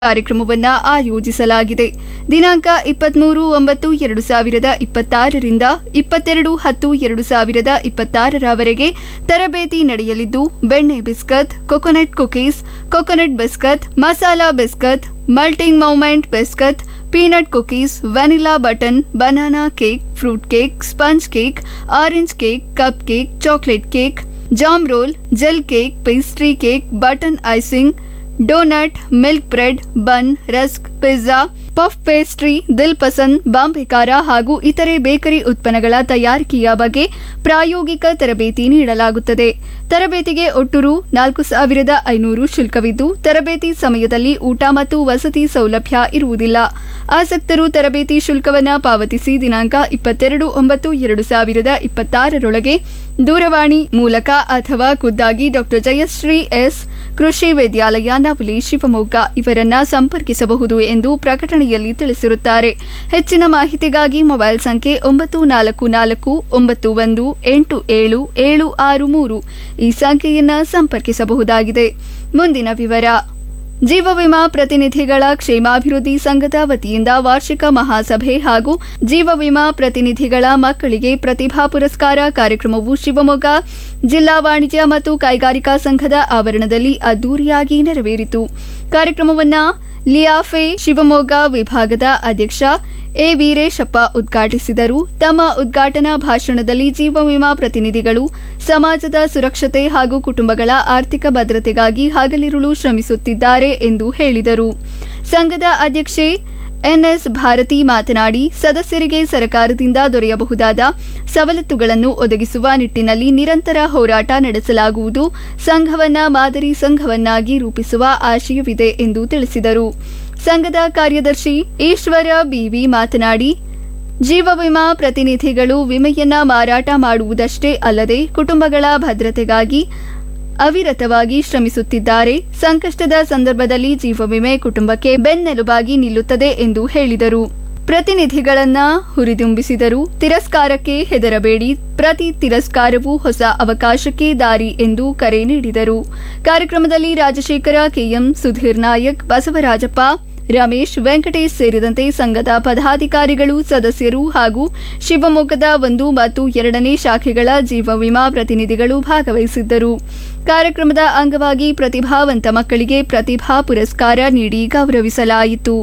ಕಾರ್ಯಕ್ರಮವನ್ನ ಆಯೋಜಿಸಲಾಗಿದೆ ದಿನಾಂಕ ಇಪ್ಪತ್ಮೂರು ಒಂಬತ್ತು ಎರಡು ಸಾವಿರದ ಇಪ್ಪತ್ತಾರರಿಂದ ಇಪ್ಪತ್ತೆರಡು ಹತ್ತು ಎರಡು ಸಾವಿರದ ಇಪ್ಪತ್ತಾರರವರೆಗೆ ತರಬೇತಿ ನಡೆಯಲಿದ್ದು ಬೆಣ್ಣೆ biscuit coconut cookies coconut biscuit masala biscuit melting moment biscuit peanut cookies vanilla button banana cake fruit cake sponge cake orange cake cup cake chocolate cake jam roll gel cake pastry cake button icing donut milk bread bun rusk pizza puff pastry dil pasand Bombay ಖಾರ ಹಾಗೂ ಇತರೆ bakery ಉತ್ಪನ್ನಗಳ ತಯಾರಿಕೆಯ ಬಗ್ಗೆ ಪ್ರಾಯೋಗಿಕ ತರಬೇತಿ ನೀಡಲಾಗುತ್ತದೆ ತರಬೇತಿಗೆ ಒಟ್ಟು ರು ನಾಲ್ಕು ಸಾವಿರದ ಐನೂರು ಶುಲ್ಕವಿದ್ದು ತರಬೇತಿ ಸಮಯದಲ್ಲಿ ಊಟ ಮತ್ತು ವಸತಿ ಸೌಲಭ್ಯ ಇರುವುದಿಲ್ಲ ಆಸಕ್ತರು ತರಬೇತಿ ಶುಲ್ಕವನ್ನು ಪಾವತಿಸಿ ದಿನಾಂಕ ಇಪ್ಪತ್ತೆರಡು ಒಂಬತ್ತು ಎರಡು ಸಾವಿರದ ಇಪ್ಪತ್ತಾರರೊಳಗೆ ದೂರವಾಣಿ ಮೂಲಕ ಅಥವಾ ಖುದ್ದಾಗಿ ಡಾಕ್ಟರ್ ಜಯಶ್ರೀ ಎಸ್ ಕೃಷಿ ವಿದ್ಯಾಲಯ ನವಲಿ ಶಿವಮೊಗ್ಗ ಇವರನ್ನ ಸಂಪರ್ಕಿಸಬಹುದು ಎಂದು ಪ್ರಕಟಣೆಯಲ್ಲಿ ತಿಳಿಸಿರುತ್ತಾರೆ ಹೆಚ್ಚಿನ ಮಾಹಿತಿಗಾಗಿ ಮೊಬೈಲ್ ಸಂಖ್ಯೆ ಒಂಬತ್ತು ನಾಲ್ಕು ನಾಲ್ಕು ಒಂಬತ್ತು ಒಂದು ಎಂಟು ಏಳು ಏಳು ಆರು ಮೂರು ಈ ಸಂಖ್ಯೆಯನ್ನ ಸಂಪರ್ಕಿಸಬಹುದಾಗಿದೆ ಮುಂದಿನ ವಿವರ ಜೀವ ವಿಮಾ ಪ್ರತಿನಿಧಿಗಳ ಕ್ಷೇಮಾಭಿವೃದ್ಧಿ ಸಂಘದ ವತಿಯಿಂದ ವಾರ್ಷಿಕ ಮಹಾಸಭೆ ಹಾಗೂ ಜೀವ ವಿಮಾ ಪ್ರತಿನಿಧಿಗಳ ಮಕ್ಕಳಿಗೆ ಪ್ರತಿಭಾ ಪುರಸ್ಕಾರ ಕಾರ್ಯಕ್ರಮವು ಶಿವಮೊಗ್ಗ ಜಿಲ್ಲಾ ವಾಣಿಜ್ಯ ಮತ್ತು ಕೈಗಾರಿಕಾ ಸಂಘದ ಆವರಣದಲ್ಲಿ ಅದ್ದೂರಿಯಾಗಿ ನೆರವೇರಿತು ಕಾರ್ಯಕ್ರಮವನ್ನ ಲಿಯಾಫೆ ಶಿವಮೊಗ್ಗ ವಿಭಾಗದ ಅಧ್ಯಕ್ಷ ಎ ವೀರೇಶಪ್ಪ ಉದ್ಘಾಟಿಸಿದರು ತಮ್ಮ ಉದ್ಘಾಟನಾ ಭಾಷಣದಲ್ಲಿ ಜೀವ ವಿಮಾ ಪ್ರತಿನಿಧಿಗಳು ಸಮಾಜದ ಸುರಕ್ಷತೆ ಹಾಗೂ ಕುಟುಂಬಗಳ ಆರ್ಥಿಕ ಭದ್ರತೆಗಾಗಿ ಹಗಲಿರುಳು ಶ್ರಮಿಸುತ್ತಿದ್ದಾರೆ ಎಂದು ಹೇಳಿದರು ಸಂಘದ ಅಧ್ಯಕ್ಷೆ ಎನ್ಎಸ್ ಭಾರತಿ ಮಾತನಾಡಿ ಸದಸ್ಯರಿಗೆ ಸರ್ಕಾರದಿಂದ ದೊರೆಯಬಹುದಾದ ಸವಲತ್ತುಗಳನ್ನು ಒದಗಿಸುವ ನಿಟ್ಟಿನಲ್ಲಿ ನಿರಂತರ ಹೋರಾಟ ನಡೆಸಲಾಗುವುದು ಸಂಘವನ್ನ ಮಾದರಿ ಸಂಘವನ್ನಾಗಿ ರೂಪಿಸುವ ಆಶಯವಿದೆ ಎಂದು ತಿಳಿಸಿದರು ಸಂಘದ ಕಾರ್ಯದರ್ಶಿ ಈಶ್ವರ ಬಿವಿ ಮಾತನಾಡಿ ಜೀವ ವಿಮಾ ಪ್ರತಿನಿಧಿಗಳು ವಿಮೆಯನ್ನ ಮಾರಾಟ ಮಾಡುವುದಷ್ಟೇ ಅಲ್ಲದೆ ಕುಟುಂಬಗಳ ಭದ್ರತೆಗಾಗಿ ಅವಿರತವಾಗಿ ಶ್ರಮಿಸುತ್ತಿದ್ದಾರೆ ಸಂಕಷ್ಟದ ಸಂದರ್ಭದಲ್ಲಿ ಜೀವ ವಿಮೆ ಕುಟುಂಬಕ್ಕೆ ಬೆನ್ನೆಲುಬಾಗಿ ನಿಲ್ಲುತ್ತದೆ ಎಂದು ಹೇಳಿದರು ಪ್ರತಿನಿಧಿಗಳನ್ನ ಹುರಿದುಂಬಿಸಿದರು ತಿರಸ್ಕಾರಕ್ಕೆ ಹೆದರಬೇಡಿ ಪ್ರತಿ ತಿರಸ್ಕಾರವೂ ಹೊಸ ಅವಕಾಶಕ್ಕೆ ದಾರಿ ಎಂದು ಕರೆ ನೀಡಿದರು ಕಾರ್ಯಕ್ರಮದಲ್ಲಿ ರಾಜಶೇಖರ ಕೆಎಂ ಸುಧೀರ್ ನಾಯಕ್ ಬಸವರಾಜಪ್ಪ ರಮೇಶ್ ವೆಂಕಟೇಶ್ ಸೇರಿದಂತೆ ಸಂಘದ ಪದಾಧಿಕಾರಿಗಳು ಸದಸ್ಯರು ಹಾಗೂ ಶಿವಮೊಗ್ಗದ ಒಂದು ಮತ್ತು ಎರಡನೇ ಶಾಖೆಗಳ ಜೀವ ವಿಮಾ ಪ್ರತಿನಿಧಿಗಳು ಭಾಗವಹಿಸಿದ್ದರು ಕಾರ್ಯಕ್ರಮದ ಅಂಗವಾಗಿ ಪ್ರತಿಭಾವಂತ ಮಕ್ಕಳಿಗೆ ಪ್ರತಿಭಾ ಪುರಸ್ಕಾರ ನೀಡಿ ಗೌರವಿಸಲಾಯಿತು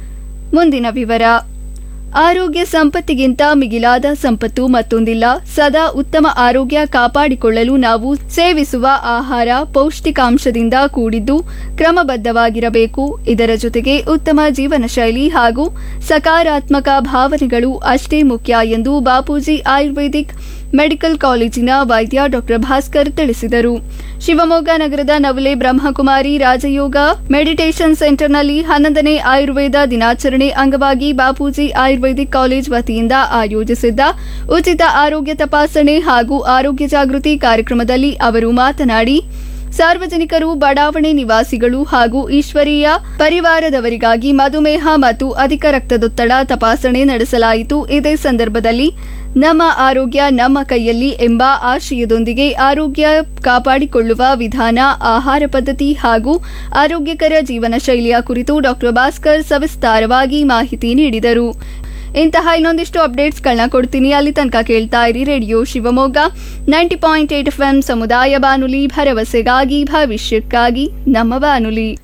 ಮುಂದಿನ ವಿವರ ಆರೋಗ್ಯ ಸಂಪತ್ತಿಗಿಂತ ಮಿಗಿಲಾದ ಸಂಪತ್ತು ಮತ್ತೊಂದಿಲ್ಲ ಸದಾ ಉತ್ತಮ ಆರೋಗ್ಯ ಕಾಪಾಡಿಕೊಳ್ಳಲು ನಾವು ಸೇವಿಸುವ ಆಹಾರ ಪೌಷ್ಟಿಕಾಂಶದಿಂದ ಕೂಡಿದ್ದು ಕ್ರಮಬದ್ಧವಾಗಿರಬೇಕು ಇದರ ಜೊತೆಗೆ ಉತ್ತಮ ಜೀವನ ಶೈಲಿ ಹಾಗೂ ಸಕಾರಾತ್ಮಕ ಭಾವನೆಗಳು ಅಷ್ಟೇ ಮುಖ್ಯ ಎಂದು ಬಾಪೂಜಿ ಆಯುರ್ವೇದಿಕ್ ಮೆಡಿಕಲ್ ಕಾಲೇಜಿನ ವೈದ್ಯ ಡಾಕ್ಟರ್ ಭಾಸ್ಕರ್ ತಿಳಿಸಿದರು ಶಿವಮೊಗ್ಗ ನಗರದ ನವಲೆ ಬ್ರಹ್ಮಕುಮಾರಿ ರಾಜಯೋಗ ಮೆಡಿಟೇಷನ್ ಸೆಂಟರ್ನಲ್ಲಿ ಹನ್ನೊಂದನೇ ಆಯುರ್ವೇದ ದಿನಾಚರಣೆ ಅಂಗವಾಗಿ ಬಾಪೂಜಿ ಆಯುರ್ವೇದಿಕ್ ಕಾಲೇಜ್ ವತಿಯಿಂದ ಆಯೋಜಿಸಿದ್ದ ಉಚಿತ ಆರೋಗ್ಯ ತಪಾಸಣೆ ಹಾಗೂ ಆರೋಗ್ಯ ಜಾಗೃತಿ ಕಾರ್ಯಕ್ರಮದಲ್ಲಿ ಅವರು ಮಾತನಾಡಿ ಸಾರ್ವಜನಿಕರು ಬಡಾವಣೆ ನಿವಾಸಿಗಳು ಹಾಗೂ ಈಶ್ವರೀಯ ಪರಿವಾರದವರಿಗಾಗಿ ಮಧುಮೇಹ ಮತ್ತು ಅಧಿಕ ರಕ್ತದೊತ್ತಡ ತಪಾಸಣೆ ನಡೆಸಲಾಯಿತು ಇದೇ ಸಂದರ್ಭದಲ್ಲಿ ನಮ್ಮ ಆರೋಗ್ಯ ನಮ್ಮ ಕೈಯಲ್ಲಿ ಎಂಬ ಆಶಯದೊಂದಿಗೆ ಆರೋಗ್ಯ ಕಾಪಾಡಿಕೊಳ್ಳುವ ವಿಧಾನ ಆಹಾರ ಪದ್ಧತಿ ಹಾಗೂ ಆರೋಗ್ಯಕರ ಜೀವನ ಶೈಲಿಯ ಕುರಿತು ಡಾಕ್ಟರ್ ಭಾಸ್ಕರ್ ಸವಿಸ್ತಾರವಾಗಿ ಮಾಹಿತಿ ನೀಡಿದರು ಇಂತಹ ಇನ್ನೊಂದಿಷ್ಟು ಅಪ್ಡೇಟ್ಸ್ಗಳನ್ನ ಕೊಡ್ತೀನಿ ಅಲ್ಲಿ ತನಕ ಕೇಳ್ತಾ ಇರಿ radio Shivamogga ninety point eight F ಸಮುದಾಯ ಬಾನುಲಿ ಭರವಸೆಗಾಗಿ ಭವಿಷ್ಯಕ್ಕಾಗಿ ನಮ್ಮ ಬಾನುಲಿ